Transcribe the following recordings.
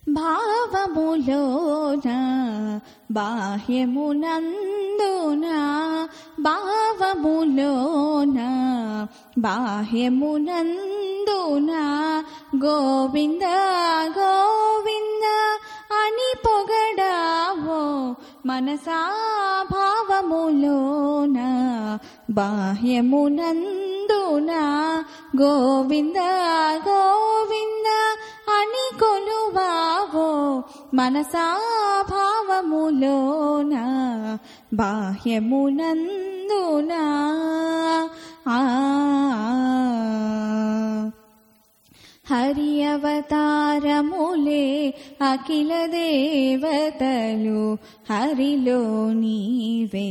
భావములోన బాహ్యమునందున భావములోన బాహ్యమునందున గోవింద గోవింద అని పొగడావో మనసా భావములోన బాహ్యమునందున గోవింద గోవింద అని కొలువావో మనసా భావములోన బాహ్యమునందున ఆ హరి అవతారములే అఖిల దేవతలు హరిలో నీవే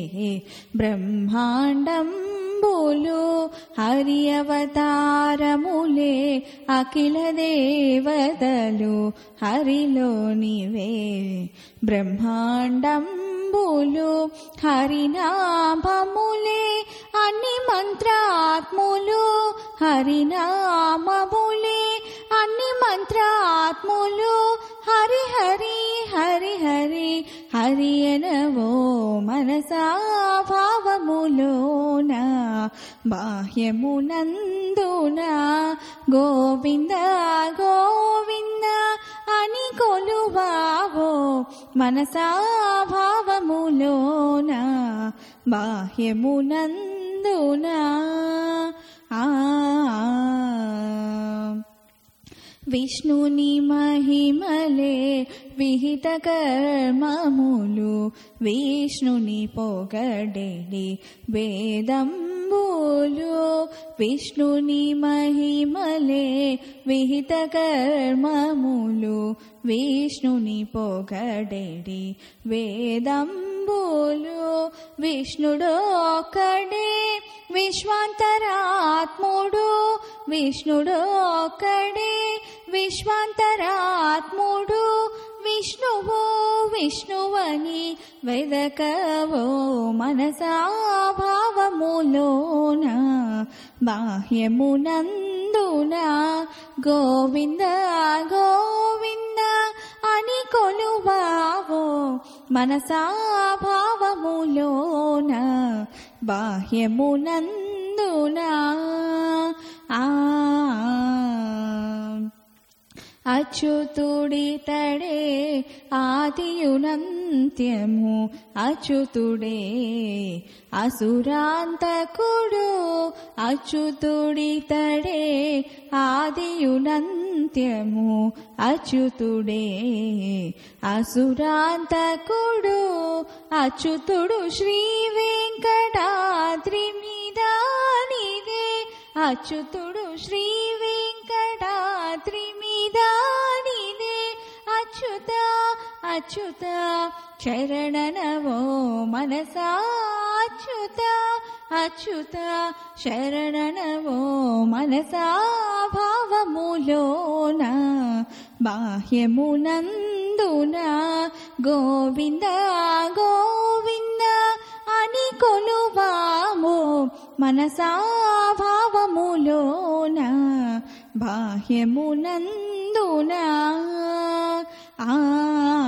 బ్రహ్మాండంబులు హరి అవతారములే అఖిల దేవతలు హరిలో నీవే బ్రహ్మాండంబులు హరినాభములే అన్ని మంత్రాత్ములు హరినామములే అన్ని మంత్రాత్ములు హరి హరి హరి హరి హరి అనవో మనసా భావములోన బాహ్యమునందున గోవింద గోవింద అని కొలువావో మనసా భావములోన బాహ్యమునందున ఆ విష్ణుని మహిమలే విహిత కర్మములు విష్ణుని పొగడెడి వేదంబులు విష్ణుని మహిమలే విహిత కర్మములు విష్ణుని పొగడెడి వేదంబులు విష్ణుడు ఒక్కడే విశ్వాంతరాత్ముడు విష్ణుడు ఒక్కడే విశ్వాంతరాత్ముడు విష్ణువు విష్ణువని వెదకవో మనసా భావములోన బాహ్యమునందున గోవింద గోవింద అని కొలువావో మనసా భావములోన బాహ్యమునందున ఆ అచ్యుతుడితడే ఆదియునంత్యము అచ్యుతుడే అసురాంతకుడు అచ్యుతుడితడే ఆదియునంత్యము అచ్యుతుడే అసురాంతకుడు అచ్యుతుడు శ్రీ వెంకటాద్రి మీదానిదే అచ్యుతుడు శ్రీ వెంకటాద్రి మీదానిదే అచ్యుత అచ్యుత శరణనవో మనసా అచ్యుత అచ్యుత శరణనవో మనసా భావములోన బాహ్యమునందున గోవింద గోవింద అని కొలువాము మనసా భావములోన బాహ్యమునందున ఆ